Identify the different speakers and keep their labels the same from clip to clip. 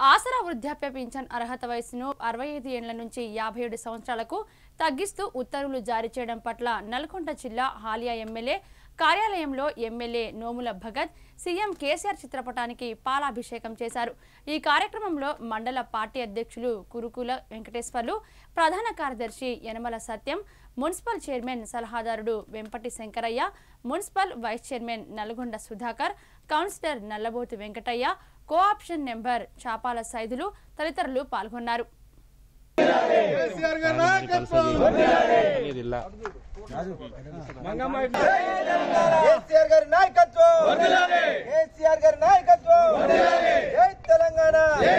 Speaker 1: ఆసరా వృద్ధాప్య పింఛన్ అర్హత వయసును అరవై ఐదు ఏళ్ల నుంచి యాభై ఏడు సంవత్సరాలకు తగ్గిస్తూ ఉత్తర్వులు జారీ చేయడం పట్ల నల్గొండ జిల్లా హాలియా ఎమ్మెల్యే కార్యాలయంలో ఎమ్మెల్యే నోముల భగత్ సీఎం కేసీఆర్ చిత్రపటానికి పాలాభిషేకం చేశారు ఈ కార్యక్రమంలో మండల పార్టీ అధ్యక్షులు కురుకుల వెంకటేశ్వర్లు ప్రధాన కార్యదర్శి యనమల సత్యం మున్సిపల్ చైర్మన్ సలహాదారుడు Vempati Shankaraiah municipal vice chairman Nalgonda Sudhakar councillor Nallabothu Venkataiah cooption number Chapala Saidulu తదితరులు పాల్గొన్నారు
Speaker 2: కేసీఆర్ గారి నాయకత్వం
Speaker 3: కేసీఆర్ గారి నాయకత్వం కేసీఆర్ గారి నాయకత్వం జై తెలంగాణ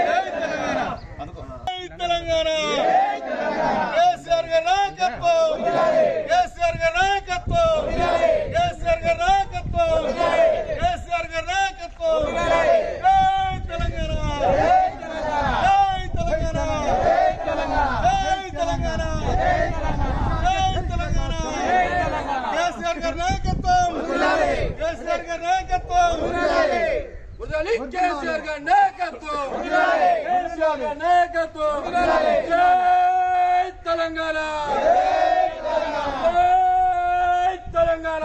Speaker 2: జై తెలంగాణ కేసీఆర్ గారి నాయకత్వం కేసీఆర్ గారి నాయకత్వం కేసీఆర్ గారి నాయకత్వం కేసీఆర్ గారి నాయకత్వం జై తెలంగాణ జై తెలంగాణ జై తెలంగాణ జై తెలంగాణ కేసీఆర్ గారి నాయకత్వం కేసీఆర్ గారి నాయకత్వం
Speaker 4: వదలి కేసీఆర్ గారి నాయకత్వం కేసీఆర్ గారి నాయకత్వం జై తెలంగాణ జై తెలంగాణ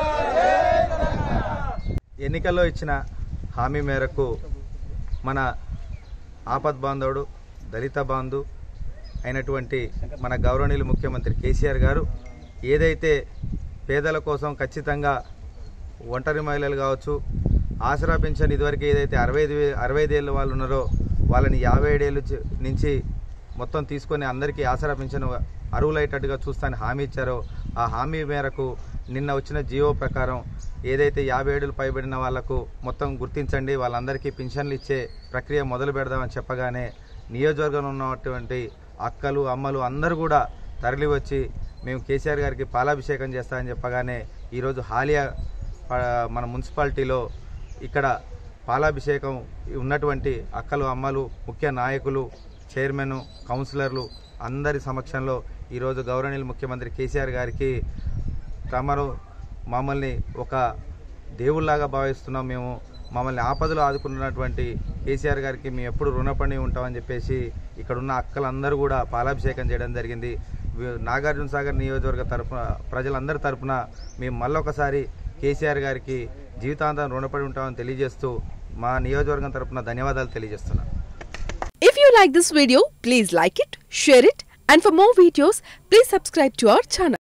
Speaker 3: ఎన్నికల్లో ఇచ్చిన హామీ మేరకు మన ఆపద్ బాంధవుడు దళిత బాంధు అయినటువంటి మన గౌరవనీయులు ముఖ్యమంత్రి కేసీఆర్ గారు ఏదైతే పేదల కోసం ఖచ్చితంగా ఒంటరి మహిళలు కావచ్చు ఆసరా పెన్షన్ ఇదివరకు ఏదైతే అరవై ఐదు వే- అరవై ఐదేళ్ళ వాళ్ళు ఉన్నారో వాళ్ళని యాభై ఏడేళ్ళు చి- నుంచి మొత్తం తీసుకొని అందరికీ ఆసరా పెన్షన్ అరువులయ్యేటట్టుగా చూస్తానని హామీ ఇచ్చారో ఆ హామీ మేరకు నిన్న వచ్చిన జియో ప్రకారం ఏదైతే యాభై ఏడులు పైబడిన వాళ్లకు మొత్తం గుర్తించండి వాళ్ళందరికీ పింఛన్లు ఇచ్చే ప్రక్రియ మొదలు పెడదామని చెప్పగానే నియోజకవర్గంలో ఉన్నటువంటి అక్కలు అమ్మలు అందరూ కూడా తరలి వచ్చి మేము కేసీఆర్ గారికి పాలాభిషేకం చేస్తామని చెప్పగానే ఈరోజు హాలియా ప- మన మున్సిపాలిటీలో ఇక్కడ పాలాభిషేకం ఉన్నటువంటి అక్కలు అమ్మలు ముఖ్య నాయకులు చైర్మన్ కౌన్సిలర్లు అందరి సమక్షంలో ఈరోజు గౌరవనీయులు ముఖ్యమంత్రి కేసీఆర్ గారికి తమరు మమ్మల్ని ఒక దేవుళ్లాగా భావిస్తున్నాం మేము మమ్మల్ని ఆపదలో ఆదుకున్నటువంటి కేసీఆర్ గారికి మేము ఎప్పుడు రుణపడి ఉంటామని చెప్పేసి ఇక్కడ ఉన్న అక్కలందరూ కూడా పాలాభిషేకం చేయడం జరిగింది వి- నాగార్జున సాగర్ నియోజకవర్గ తరపున ప్రజలందరి తరపున మేము మళ్ళొకసారి కేసీఆర్ గారికి జీవితాంతం రుణపడి ఉంటామని తెలియజేస్తూ మా నియోజకవర్గం తరపున ధన్యవాదాలు తెలియజేస్తున్నాను
Speaker 5: If you like this video, please like it, share it, and for more videos, please subscribe to our channel.